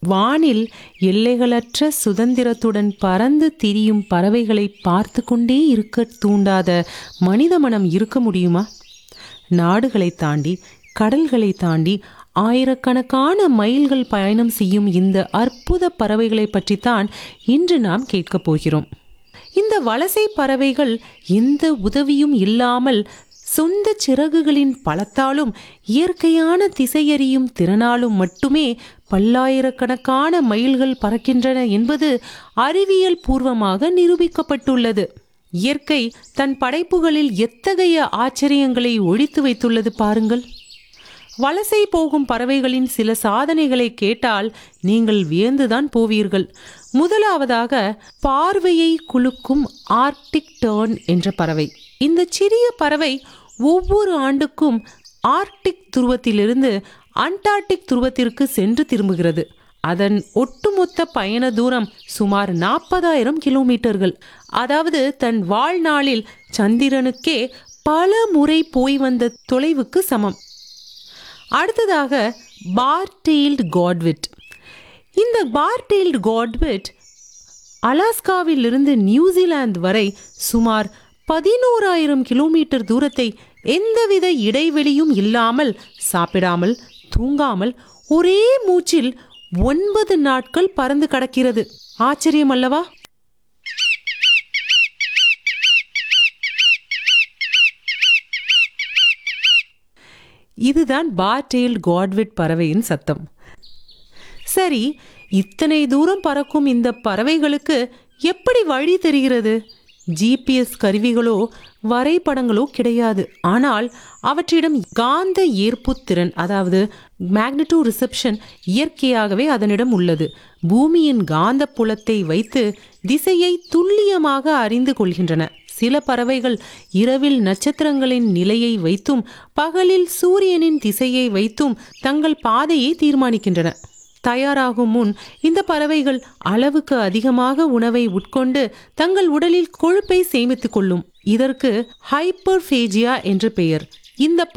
வானில் எல்லைகளற்ற சுதந்திரத்துடன் பறந்து திரியும் பறவைகளை பார்த்து கொண்டே இருக்க தூண்டாத மனித மனம் இருக்க முடியுமா நாடுகளை தாண்டி கடல்களை தாண்டி ஆயிரக்கணக்கான மைல்கள் பயணம் செய்யும் இந்த அற்புத பறவைகளை பற்றித்தான் இன்று நாம் கேட்கப் போகிறோம் இந்த வலசை பறவைகள் எந்த உதவியும் இல்லாமல் சொந்த சிறகுகளின் பலத்தாலும் இயற்கையான திசையறியும் திறனாலும் மட்டுமே பல்லாயிரக்கணக்கான மைல்கள் பறக்கின்றன என்பது அறிவியல் பூர்வமாக நிரூபிக்கப்பட்டுள்ளது இயற்கை தன் படைப்புகளில் எத்தகைய ஆச்சரியங்களை ஒழித்து வைத்துள்ளது பாருங்கள் வலசை போகும் பறவைகளின் சில சாதனைகளை கேட்டால் நீங்கள் வியந்துதான் போவீர்கள் முதலாவதாக பார்வையை குலுக்கும் ஆர்டிக் டர்ன் என்ற பறவை இந்த சிறிய பறவை ஒவ்வொரு ஆண்டுக்கும் ஆர்டிக் துருவத்திலிருந்து அண்டார்டிக் துருவத்திற்கு சென்று திரும்புகிறது அதன் ஒட்டுமொத்த பயண தூரம் சுமார் நாற்பதாயிரம் கிலோமீட்டர்கள் அதாவது தன் வாழ்நாளில் சந்திரனுக்கே பல முறை போய் வந்த தொலைவுக்கு சமம் அடுத்ததாக பார்டெயில்டு காட்விட் இந்த பார்டெயில்டு காட்விட் அலாஸ்காவிலிருந்து நியூசிலாந்து வரை சுமார் பதினோராயிரம் கிலோமீட்டர் தூரத்தை எந்தவித இடைவெளியும் இல்லாமல் சாப்பிடாமல் தூங்காமல் ஒரே மூச்சில் ஒன்பது நாட்கள் பறந்து கடக்கிறது ஆச்சரியம் அல்லவா இதுதான் பார்டெயில் காட்விட் பறவையின் சத்தம் சரி இத்தனை தூரம் பறக்கும் இந்த பறவைகளுக்கு எப்படி வழி தெரிகிறது ஜிபிஎஸ் கருவிகளோ வரைபடங்களோ கிடையாது ஆனால் அவற்றிடம் காந்த ஏற்புத்திறன் அதாவது மேக்னட்டோ ரிசப்ஷன் இயற்கையாகவே அதனிடம் உள்ளது பூமியின் காந்த புலத்தை வைத்து திசையை துல்லியமாக அறிந்து கொள்கின்றன சில பறவைகள் இரவில் நட்சத்திரங்களின் நிலையை வைத்தும் பகலில் சூரியனின் திசையை வைத்தும் தங்கள் பாதையை தீர்மானிக்கின்றன தயாராகும் முன் இந்த பறவைகள் அளவுக்கு அதிகமாக உணவை உட்கொண்டு தங்கள் உடலில் கொழுப்பை சேமித்துக் கொள்ளும் இதற்கு ஹைப்பர்ஃபேஜியா என்று பெயர் இந்த